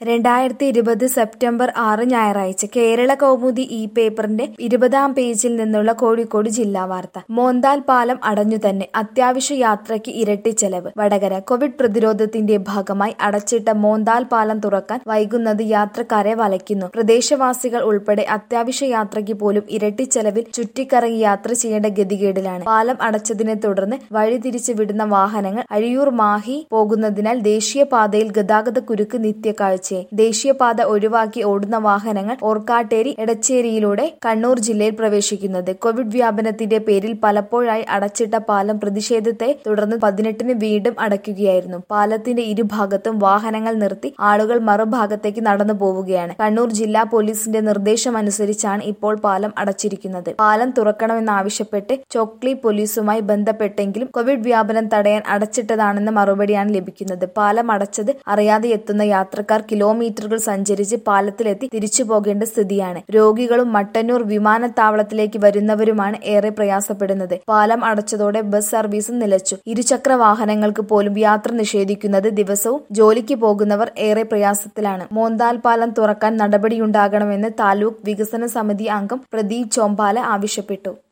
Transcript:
രണ്ടായിരത്തി ഇരുപത് സെപ്റ്റംബർ ആറ് ഞായറാഴ്ച കേരള കൗമുദി ഈ പേപ്പറിന്റെ ഇരുപതാം പേജിൽ നിന്നുള്ള കോഴിക്കോട് ജില്ലാ വാർത്ത മോന്താൽ പാലം അടഞ്ഞു തന്നെ അത്യാവശ്യ യാത്രയ്ക്ക് ഇരട്ടി ചെലവ് വടകര കോവിഡ് പ്രതിരോധത്തിന്റെ ഭാഗമായി അടച്ചിട്ട മോന്താൽ പാലം തുറക്കാൻ വൈകുന്നത് യാത്രക്കാരെ വലയ്ക്കുന്നു പ്രദേശവാസികൾ ഉൾപ്പെടെ അത്യാവശ്യ യാത്രയ്ക്ക് പോലും ഇരട്ടി ചെലവിൽ ചുറ്റിക്കറങ്ങി യാത്ര ചെയ്യേണ്ട ഗതികേടിലാണ് പാലം അടച്ചതിനെ തുടർന്ന് വഴിതിരിച്ചു വിടുന്ന വാഹനങ്ങൾ അഴിയൂർ മാഹി പോകുന്നതിനാൽ ദേശീയപാതയിൽ ഗതാഗത കുരുക്ക് നിത്യക്കാഴ്ചയായി ദേശീയപാത ഒഴിവാക്കി ഓടുന്ന വാഹനങ്ങൾ ഓർക്കാട്ടേരി എടച്ചേരിയിലൂടെ കണ്ണൂർ ജില്ലയിൽ പ്രവേശിക്കുന്നത് കോവിഡ് വ്യാപനത്തിന്റെ പേരിൽ പലപ്പോഴായി അടച്ചിട്ട പാലം പ്രതിഷേധത്തെ തുടർന്ന് പതിനെട്ടിന് വീണ്ടും അടയ്ക്കുകയായിരുന്നു പാലത്തിന്റെ ഇരുഭാഗത്തും വാഹനങ്ങൾ നിർത്തി ആളുകൾ മറുഭാഗത്തേക്ക് നടന്നു പോവുകയാണ് കണ്ണൂർ ജില്ലാ പോലീസിന്റെ നിർദ്ദേശമനുസരിച്ചാണ് ഇപ്പോൾ പാലം അടച്ചിരിക്കുന്നത് പാലം തുറക്കണമെന്നാവശ്യപ്പെട്ട് ചോക്ലി പോലീസുമായി ബന്ധപ്പെട്ടെങ്കിലും കോവിഡ് വ്യാപനം തടയാൻ അടച്ചിട്ടതാണെന്ന മറുപടിയാണ് ലഭിക്കുന്നത് പാലം അടച്ചത് അറിയാതെ എത്തുന്ന യാത്രക്കാർ കിലോമീറ്ററുകൾ സഞ്ചരിച്ച് പാലത്തിലെത്തി തിരിച്ചു പോകേണ്ട സ്ഥിതിയാണ് രോഗികളും മട്ടന്നൂർ വിമാനത്താവളത്തിലേക്ക് വരുന്നവരുമാണ് ഏറെ പ്രയാസപ്പെടുന്നത് പാലം അടച്ചതോടെ ബസ് സർവീസും നിലച്ചു ഇരുചക്ര വാഹനങ്ങൾക്ക് പോലും യാത്ര നിഷേധിക്കുന്നത് ദിവസവും ജോലിക്ക് പോകുന്നവർ ഏറെ പ്രയാസത്തിലാണ് മോന്താൽ പാലം തുറക്കാൻ നടപടിയുണ്ടാകണമെന്ന് താലൂക്ക് വികസന സമിതി അംഗം പ്രദീപ് ചോമ്പാല ആവശ്യപ്പെട്ടു